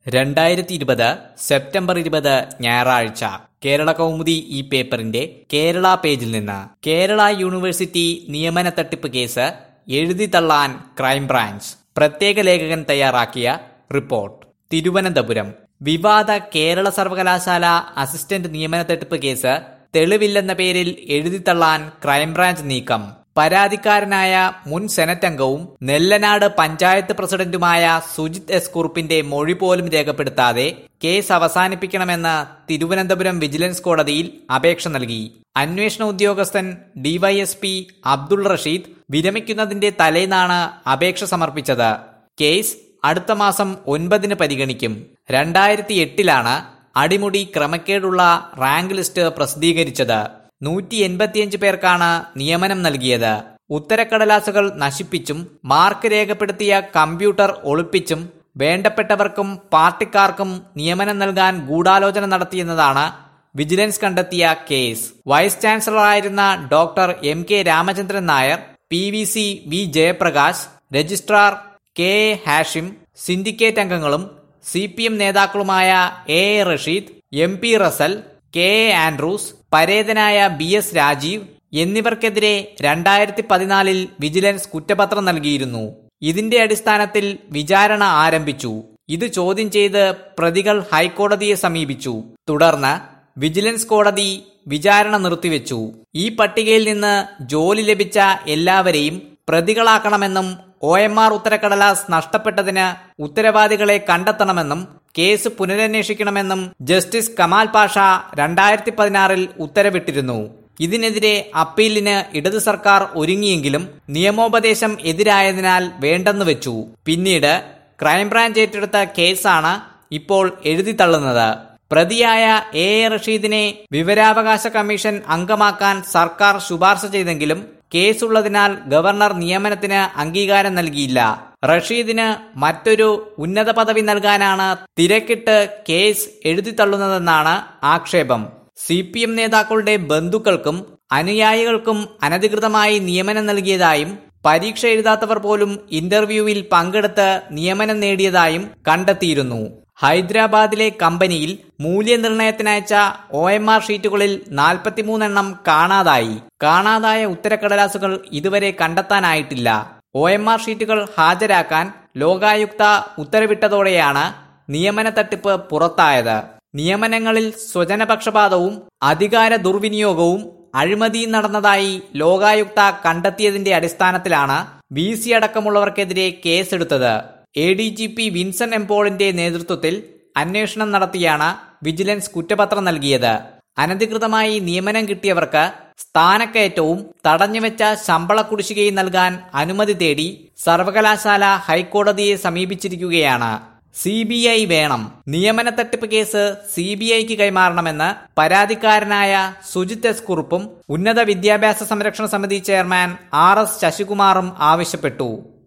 രണ്ടായിരത്തി ഇരുപത് സെപ്റ്റംബർ ഇരുപത് ഞായറാഴ്ച കേരള കൗമുദി ഈ പേപ്പറിന്റെ കേരള പേജിൽ നിന്ന് കേരള യൂണിവേഴ്സിറ്റി നിയമന തട്ടിപ്പ് കേസ് എഴുതി തള്ളാൻ ക്രൈംബ്രാഞ്ച് പ്രത്യേക ലേഖകൻ തയ്യാറാക്കിയ റിപ്പോർട്ട് തിരുവനന്തപുരം വിവാദ കേരള സർവകലാശാല അസിസ്റ്റന്റ് നിയമന തട്ടിപ്പ് കേസ് തെളിവില്ലെന്ന പേരിൽ എഴുതിത്തള്ളാൻ ക്രൈംബ്രാഞ്ച് നീക്കം പരാതിക്കാരനായ മുൻ സെനറ്റ് അംഗവും നെല്ലനാട് പഞ്ചായത്ത് പ്രസിഡന്റുമായ സുജിത് എസ് കുറുപ്പിന്റെ മൊഴി പോലും രേഖപ്പെടുത്താതെ കേസ് അവസാനിപ്പിക്കണമെന്ന് തിരുവനന്തപുരം വിജിലൻസ് കോടതിയിൽ അപേക്ഷ നൽകി അന്വേഷണ ഉദ്യോഗസ്ഥൻ ഡിവൈഎസ്പി അബ്ദുൾ റഷീദ് വിരമിക്കുന്നതിന്റെ തലേന്നാണ് അപേക്ഷ സമർപ്പിച്ചത് കേസ് അടുത്ത മാസം ഒൻപതിന് പരിഗണിക്കും രണ്ടായിരത്തി എട്ടിലാണ് അടിമുടി ക്രമക്കേടുള്ള റാങ്ക് ലിസ്റ്റ് പ്രസിദ്ധീകരിച്ചത് നൂറ്റി എൺപത്തിയഞ്ച് പേർക്കാണ് നിയമനം നൽകിയത് ഉത്തരക്കടലാസുകൾ നശിപ്പിച്ചും മാർക്ക് രേഖപ്പെടുത്തിയ കമ്പ്യൂട്ടർ ഒളിപ്പിച്ചും വേണ്ടപ്പെട്ടവർക്കും പാർട്ടിക്കാർക്കും നിയമനം നൽകാൻ ഗൂഢാലോചന നടത്തിയെന്നതാണ് വിജിലൻസ് കണ്ടെത്തിയ കേസ് വൈസ് ചാൻസലറായിരുന്ന doctor M K Ramachandran Nair P V C V Jayaprakash registrar K A Hashim syndicate അംഗങ്ങളും സി പി എം നേതാക്കളുമായ A A Rasheed M P Russel K A Andrews പരേതനായ ബി എസ് രാജീവ് എന്നിവർക്കെതിരെ രണ്ടായിരത്തി പതിനാലിൽ വിജിലൻസ് കുറ്റപത്രം നൽകിയിരുന്നു ഇതിന്റെ അടിസ്ഥാനത്തിൽ വിചാരണ ആരംഭിച്ചു ഇത് ചോദ്യം ചെയ്ത് പ്രതികൾ ഹൈക്കോടതിയെ സമീപിച്ചു തുടർന്ന് വിജിലൻസ് കോടതി വിചാരണ നിർത്തിവെച്ചു ഈ പട്ടികയിൽ നിന്ന് ജോലി ലഭിച്ച എല്ലാവരെയും പ്രതികളാക്കണമെന്നും ഒ എം ആർ ഉത്തരക്കടലാസ് നഷ്ടപ്പെട്ടതിന് ഉത്തരവാദികളെ കണ്ടെത്തണമെന്നും കേസ് പുനരന്വേഷിക്കണമെന്നും ജസ്റ്റിസ് കമാൽ പാഷ രണ്ടായിരത്തി പതിനാറിൽ ഉത്തരവിട്ടിരുന്നു ഇതിനെതിരെ അപ്പീലിന് ഇടത് സർക്കാർ ഒരുങ്ങിയെങ്കിലും നിയമോപദേശം എതിരായതിനാൽ വേണ്ടെന്ന് വെച്ചു പിന്നീട് ക്രൈംബ്രാഞ്ച് ഏറ്റെടുത്ത കേസാണ് ഇപ്പോൾ എഴുതി തള്ളുന്നത് പ്രതിയായ എ എ റഷീദിനെ വിവരാവകാശ കമ്മീഷൻ അംഗമാക്കാൻ സർക്കാർ ശുപാർശ ചെയ്തെങ്കിലും കേസുള്ളതിനാൽ ഗവർണർ നിയമനത്തിന് അംഗീകാരം നൽകിയില്ല റഷീദിന് മറ്റൊരു ഉന്നത പദവി നൽകാനാണ് തിരക്കിട്ട് കേസ് എഴുതിത്തള്ളുന്നതെന്നാണ് ആക്ഷേപം സി പി എം നേതാക്കളുടെ ബന്ധുക്കൾക്കും അനുയായികൾക്കും അനധികൃതമായി നിയമനം നൽകിയതായും പരീക്ഷ എഴുതാത്തവർ പോലും ഇന്റർവ്യൂവിൽ പങ്കെടുത്ത് നിയമനം നേടിയതായും കണ്ടെത്തിയിരുന്നു ഹൈദരാബാദിലെ കമ്പനിയിൽ മൂല്യനിർണയത്തിനയച്ച ഒ എം ആർ ഷീറ്റുകളിൽ നാൽപ്പത്തിമൂന്നെണ്ണം കാണാതായി കാണാതായ ഉത്തരക്കടലാസുകൾ ഇതുവരെ കണ്ടെത്താനായിട്ടില്ല ഒ എം ആർ ഷീറ്റുകൾ ഹാജരാക്കാൻ ലോകായുക്ത ഉത്തരവിട്ടതോടെയാണ് നിയമന തട്ടിപ്പ് പുറത്തായത് നിയമനങ്ങളിൽ സ്വജനപക്ഷപാതവും അധികാര ദുർവിനിയോഗവും അഴിമതിയും നടന്നതായി ലോകായുക്ത കണ്ടെത്തിയതിന്റെ അടിസ്ഥാനത്തിലാണ് വി സി അടക്കമുള്ളവർക്കെതിരെ കേസെടുത്തത് A D G P Vinson എംപോളിന്റെ നേതൃത്വത്തിൽ അന്വേഷണം നടത്തിയാണ് വിജിലൻസ് കുറ്റപത്രം നൽകിയത് അനധികൃതമായി നിയമനം കിട്ടിയവർക്ക് സ്ഥാനക്കയറ്റവും തടഞ്ഞുവെച്ച ശമ്പള കുടിശ്ശികയും നൽകാൻ അനുമതി തേടി സർവകലാശാല ഹൈക്കോടതിയെ സമീപിച്ചിരിക്കുകയാണ് സി ബി ഐ വേണം നിയമന തട്ടിപ്പ് കേസ് സി ബി ഐക്ക് കൈമാറണമെന്ന് പരാതിക്കാരനായ സുജിത് എസ് കുറുപ്പും ഉന്നത വിദ്യാഭ്യാസ സംരക്ഷണ സമിതി ചെയർമാൻ ആർ എസ് ശശികുമാറും ആവശ്യപ്പെട്ടു